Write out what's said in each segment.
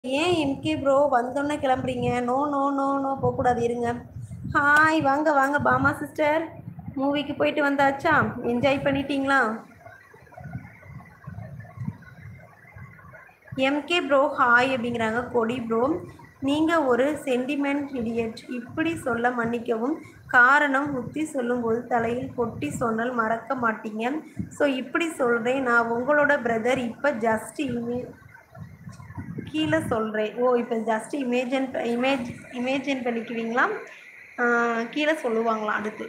ஏன் M K bro வந்தோன்னே கிளம்புறீங்க நோ நோ நோ நோ போகக்கூடாது இருங்க ஹாய் வாங்க வாங்க பாமா சிஸ்டர் மூவிக்கு போயிட்டு வந்தாச்சா என்ஜாய் பண்ணிட்டீங்களா எம்கே ப்ரோ ஹாய் அப்படிங்கிறாங்க கொடி ப்ரோ நீங்கள் ஒரு சென்டிமெண்ட் இடியட் இப்படி சொல்ல மன்னிக்கவும் காரணம் புத்தி சொல்லும்போது தலையில் கொட்டி சொன்னால் மறக்க மாட்டீங்க ஸோ இப்படி சொல்கிறேன் நான் உங்களோட பிரதர் இப்போ ஜஸ்ட் இமே கீழே சொல்கிறேன் ஓ இப்போ ஜஸ்ட் இமேஜன் இமேஜ் இமேஜின் பண்ணிக்குவீங்களா ஆஹ் கீழே சொல்லுவாங்களாம் அடுத்து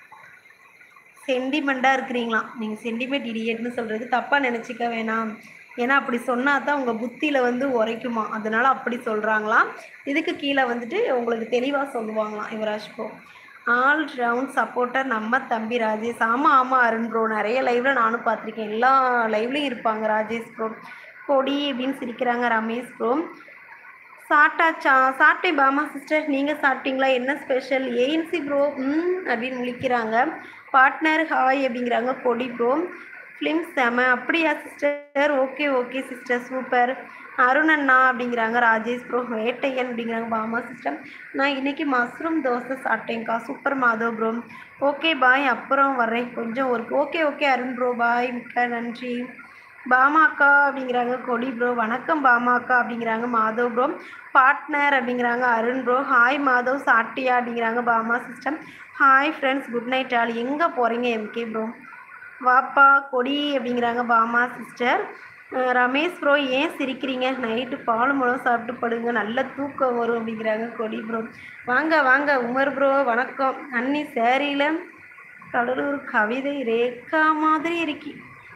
சென்டிமெண்ட்டாக இருக்கிறீங்களாம் நீங்கள் சென்டிமெண்ட் இடியட்னு சொல்கிறது தப்பாக நினச்சிக்க வேணாம் ஏன்னா அப்படி சொன்னால் தான் உங்கள் புத்தியில் வந்து உரைக்குமா அதனால் அப்படி சொல்கிறாங்களாம் இதுக்கு கீழே வந்துட்டு உங்களுக்கு தெளிவாக சொல்லுவாங்களாம் Yuvaraj bro all round supporter நம்ம தம்பி ராஜேஷ் ஆமாம் ஆமாம் அருண் ப்ரோ நிறைய லைவில் நானும் பார்த்துருக்கேன் எல்லா லைவ்லையும் இருப்பாங்க ராஜேஷ் ப்ரோ கொடி அப்படின்னு சிரிக்கிறாங்க ரமேஷ் ப்ரோ சாப்பிட்டாச்சா சாப்பிட்டேன் பாமா சிஸ்டர் நீங்கள் சாப்பிட்டீங்களா என்ன ஸ்பெஷல் ஏஎன்சி ப்ரோ ம் அப்படின்னு முழிக்கிறாங்க பார்ட்னர் ஹாய் அப்படிங்கிறாங்க கொடி ப்ரோ ஃபிலிம் செம அப்படியா sister okay okay sister super Arun அண்ணா அப்படிங்கிறாங்க ராஜேஷ் ப்ரோ வேட்டையன் அப்படிங்கிறாங்க பாமா சிஸ்டர் நான் இன்னைக்கு மஷ்ரூம் தோசை சாப்பிட்டேன்க்கா super Madhav bro okay bye அப்புறம் வர்றேன் கொஞ்சம் ஒரு okay okay Arun bro bye மிக்க நன்றி பாமாக்கா அப்படிங்கிறாங்க கொடி ப்ரோ வணக்கம் பாமாக்கா அப்படிங்கிறாங்க மாதவ் ப்ரோ பார்ட்னர் அப்படிங்கிறாங்க அருண் ப்ரோ ஹாய் மாதவ் சாட்டியா அப்படிங்கிறாங்க Bama system hi friends good night all எங்கே போகிறீங்க எம்கே ப்ரோ வாப்பா கொடி அப்படிங்கிறாங்க பாமா சிஸ்டர் ரமேஷ் ப்ரோ ஏன் சிரிக்கிறீங்க நைட்டு பால் முழம் சாப்பிட்டு படுங்க நல்ல தூக்கம் வரும் அப்படிங்கிறாங்க கொடி ப்ரோ வாங்க வாங்க உமர் ப்ரோ வணக்கம் அன்னி சேரீயில் கடலூர் கவிதை ரேக்கா மாதிரி இருக்கி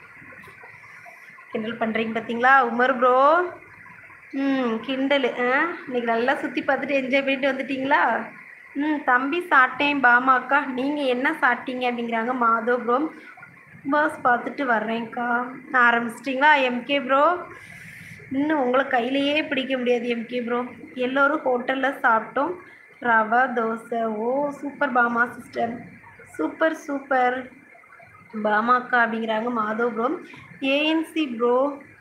கிண்டல் பண்ணுறீங்க பார்த்தீங்களா உமர் ப்ரோ ம் கிண்டல் ஆ இன்னைக்கு நல்லா சுற்றி பார்த்துட்டு என்ஜாய் பண்ணிட்டு வந்துட்டீங்களா ம் தம்பி சாப்பிட்டேன் பாமாக்கா நீங்கள் என்ன சாப்பிட்டீங்க அப்படிங்கிறாங்க மாதவ் ப்ரோ பாஸ் பார்த்துட்டு வர்றேன்க்கா ஆரம்பிச்சிட்டிங்களா எம்கே ப்ரோ இன்னும் உங்களை கையிலையே பிடிக்க முடியாது எம்கே ப்ரோ எல்லோரும் ஹோட்டலில் சாப்பிட்டோம் ரவா தோசை ஓ super Bama sister super super பாமாக்கா அப்படிங்கிறாங்க Madhav bro A N C bro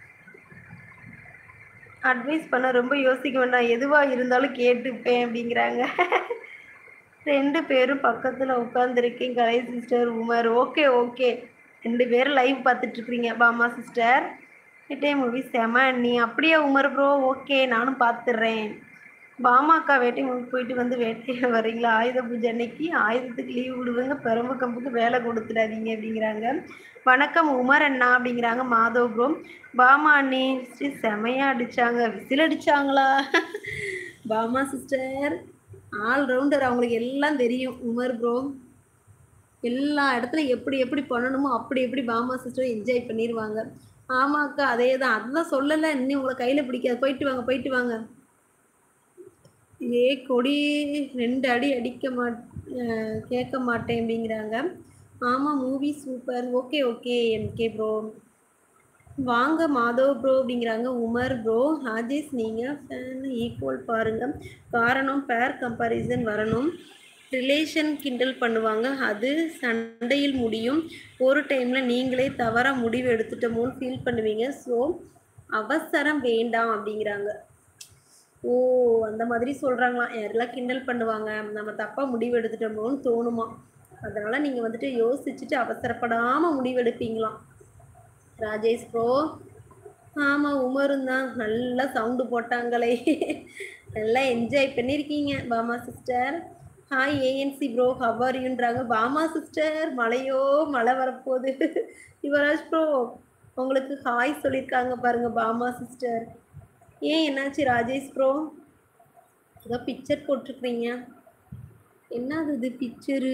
advice பண்ண ரொம்ப யோசிக்க வேண்டாம் எதுவாக இருந்தாலும் கேட்டுப்பேன் அப்படிங்கிறாங்க ரெண்டு பேரும் பக்கத்தில் உட்காந்துருக்கேன் Kalai sister Umar okay okay ரெண்டு பேரும் லைவ் பார்த்துட்ருக்குறீங்க பாமா சிஸ்டர் வேட்டை மூவி செம நீ அப்படியே உமர் ப்ரோ ஓகே நானும் பார்த்துட்றேன் பாமாக்கா வேட்டை மூவி போயிட்டு வந்து வேட்டையில் வர்றீங்களா ஆயுத பூஜை அன்னைக்கு ஆயுதத்துக்கு லீவ் விடுவங்க பெரம்பு கம்புக்கு வேலை கொடுத்துடாதீங்க அப்படிங்கிறாங்க வணக்கம் உமர் அண்ணா அப்படிங்கிறாங்க மாதவ் ப்ரோ பாமா அண்ணி ஸ்ரீ செமையாக அடித்தாங்க விசில் அடித்தாங்களா பாமா சிஸ்டர் ஆல் ரவுண்டர் அவங்களுக்கு எல்லாம் தெரியும் உமர் ப்ரோ எல்லா இடத்துல எப்படி எப்படி பண்ணணுமோ அப்படி எப்படி பாமா சிஸ்டர் என்ஜாய் பண்ணிடுவாங்க ஆமாக்கா அதே தான் அதுதான் சொல்லலை இன்னும் உங்களை கையில் பிடிக்காது போயிட்டு வாங்க போயிட்டு வாங்க ஏ கொடி ரெண்டு அடி அடிக்க மாட் அஹ் கேட்க மாட்டேன் அப்படிங்கிறாங்க ஆமாம் movie super okay okay M K bro வாங்க மாதவ் ப்ரோ அப்படிங்கிறாங்க உமர் ப்ரோ ராஜேஷ் நீங்கள் ஃபேன் ஈக்குவல் பாருங்கள் காரணம் பேர் கம்பாரிசன் வரணும் ரிலேஷன் கிண்டல் பண்ணுவாங்க அது சண்டையில் முடியும் ஒரு டைமில் நீங்களே தவறாக முடிவு எடுத்துட்டோமோன்னு ஃபீல் பண்ணுவீங்க ஸோ அவசரம் வேண்டாம் அப்படிங்கிறாங்க ஓ அந்த மாதிரி சொல்கிறாங்களாம் யாரெல்லாம் கிண்டல் பண்ணுவாங்க நம்ம தப்பாக முடிவு எடுத்துட்டோமோன்னு தோணுமா அதனால் நீங்கள் வந்துட்டு யோசிச்சுட்டு அவசரப்படாமல் முடிவெடுப்பீங்களாம் ராஜேஷ் ப்ரோ ஆமாம் உமரும் தான் நல்லா சவுண்டு போட்டாங்களே நல்லா என்ஜாய் பண்ணியிருக்கீங்க Bama sister hi A N C bro ஹவர்யூன்றாங்க பாமா சிஸ்டர் மழையோ மழை வரப்போகுது யுவராஜ் ப்ரோ உங்களுக்கு ஹாய் சொல்லியிருக்காங்க பாருங்கள் பாமா சிஸ்டர் ஏன் என்னாச்சு ராஜேஷ் ப்ரோ ஏதோ பிக்சர் போட்டிருக்கிறீங்க என்னது இது பிக்சரு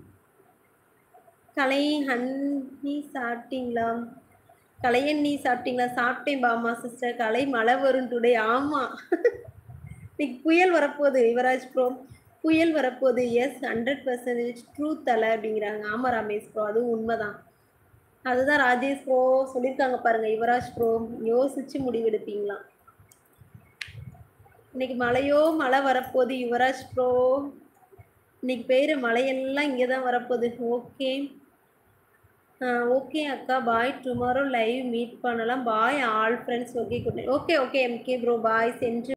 கலை ஹன்னி சாப்பிட்டீங்களா கலையண்ணி சாப்பிட்டீங்களா சாப்பிட்டேன் பாமா சிஸ்டர் கலை மழை வரும் டுடே ஆமாம் இன்னைக்கு புயல் வரப்போகுது யுவராஜ் ப்ரோ புயல் வரப்போகுது எஸ் ஹண்ட்ரட் பர்சன்டேஜ் ட்ரூத் தலை அப்படிங்கிறாங்க ஆமாம் ரமேஷ் ப்ரோ அதுவும் உண்மைதான் அதுதான் ராஜேஷ் ப்ரோ சொல்லியிருக்காங்க பாருங்க யுவராஜ் ப்ரோ யோசிச்சு முடிவெடுப்பீங்களாம் இன்னைக்கு மழையோ மழை வரப்போகுது யுவராஜ் ப்ரோ இன்னைக்கு பெய்கிற மழையெல்லாம் இங்கே தான் வரப்போகுது ஓகே ஓகே அக்கா பாய் டுமாரோ லைவ் மீட் பண்ணலாம் bye all friends okay good okay okay M K bro bye சென்று